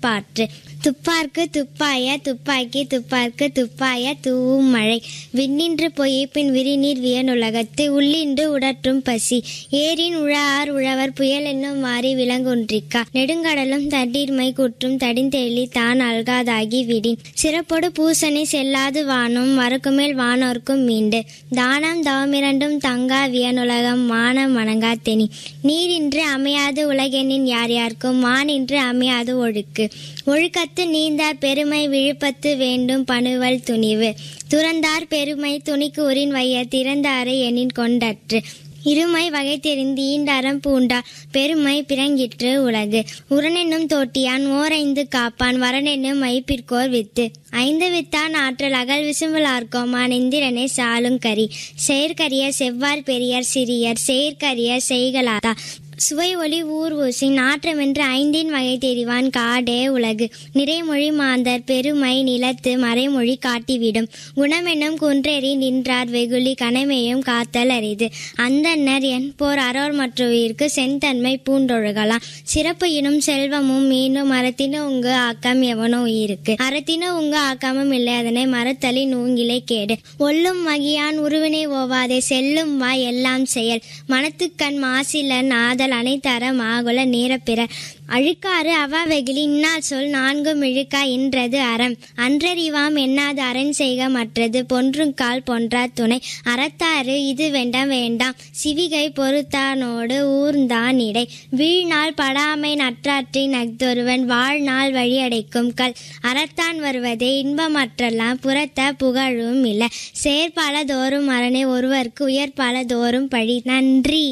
பாற்று துப்பார்க்கு துப்பாய துப்பாக்கி துப்பார்க்கு துப்பாய தூவும் மழை விண்ணின்று பொய் பின் விரிநீர் வியனுலகத்து உள்ளின்று உடற்றும் பசி ஏரின் உழார் உழவர் புயல் என்னும் மாறி விலங்குன்றிக்கா நெடுங்கடலும் தண்ணீர்மை குற்றும் தடிந்தெளி தான் அல்காதாகி விடின் சிறப்பொடு பூசணி செல்லாது வானும் மறுக்குமேல் வானோர்க்கும் மீண்டு தானம் தவமிரண்டும் தங்கா வியனுலகம் மானம் வணங்கா தெனி நீரின்று அமையாது உலகெனின் யார் யார்க்கும் மானின்று அமையாது ஒழுக்கு ஒழுக்கத்து நீந்தார் பெருமை விழுப்பத்து வேண்டும் பணுவல் துணிவு துறந்தார் பெருமை துணிக்கு உரின் வைய திறந்தாரை எண்ணின் கொண்டற்று இருமை வகை தெரிந்து ஈண்டறம் பூண்டார் பெருமை பிறங்கிற்று உலகு உரனென்னும் தோட்டியான் ஓரைந்து காப்பான் வரனென்னும் மைப்பிற்கோர் வித்து ஐந்து வித்தான் ஆற்றல் அகல் விசும்பலார்க்கோமான் இந்திரனை சாலும் கரி செயற்கரிய செவ்வார் பெரியர் சிறியர் செயற்கரிய செய்கலாதா சுவை ஒளி ஊர் ஊசி நாற்றமென்று ஐந்தின் வகை தெரிவான் காடே உலகு நிறைமொழி மாந்தர் பெருமை நிலத்து மறைமொழி காட்டிவிடும் குணமென்னும் குன்றேறி நின்றார் வெகுளி கனமேயும் காத்தல் அரிது அந்தன்னர் என் போர் அரோர் மற்றவருக்கு செந்தன்மை பூண்டொழுகலாம் சிறப்பு இனும் செல்வமும் மீனும் மரத்தின உங்கு ஆக்கம் எவனோ உயிருக்கு அறத்தின உங்கு ஆக்கமும் இல்லை அதனை மறுத்தலி நூங்கிலே கேடு ஒல்லும் மகியான் உருவினை ஓவாதே செல்லும் வா எல்லாம் செயல் மனத்துக்கண் மாசிலன் ஆதல் அனைத்தர மாகுல நீரப்பிற அழுக்காறு அவா வெகிலி இன்னால் சொல் நான்கும் இழுக்கா இன்றது அறம் அன்றறிவாம் எண்ணாது அரண் செய்க மற்றது பொன்றுங்கால் பொன்றா துணை அறத்தாறு இது வேண்டாம் வேண்டாம் சிவிகை பொறுத்தானோடு ஊர்ந்தான் இடை வீழ்நாள் படாமை நற்றாற்றி நக்தொருவன் வாழ்நாள் வழியடைக்கும் கல் அறத்தான் வருவதே இன்பமற்றெல்லாம் புறத்த புகழும் இல்லை செயற்பால தோறும் அரணை ஒருவர்க்கு உயர்பால தோறும் பழி நன்றி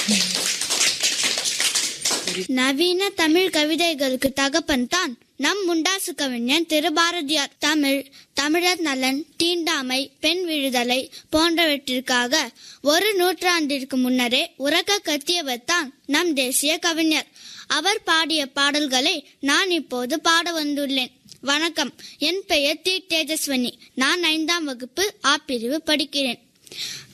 நவீன தமிழ் கவிதைகளுக்கு தகப்பன் தான் நம் முண்டாசு கவிஞன் திருபாரதியார் தமிழ் தமிழர் நலன் தீண்டாமை பெண் விடுதலை போன்றவற்றிற்காக ஒரு நூற்றாண்டிற்கு முன்னரே உறக்க கத்தியவர் தான் நம் தேசிய கவிஞர் அவர் பாடிய பாடல்களை நான் இப்போது பாட வந்துள்ளேன் வணக்கம் என் பெயர் தி தேஜஸ்வனி நான் ஐந்தாம் வகுப்பு ஆ பிரிவு படிக்கிறேன்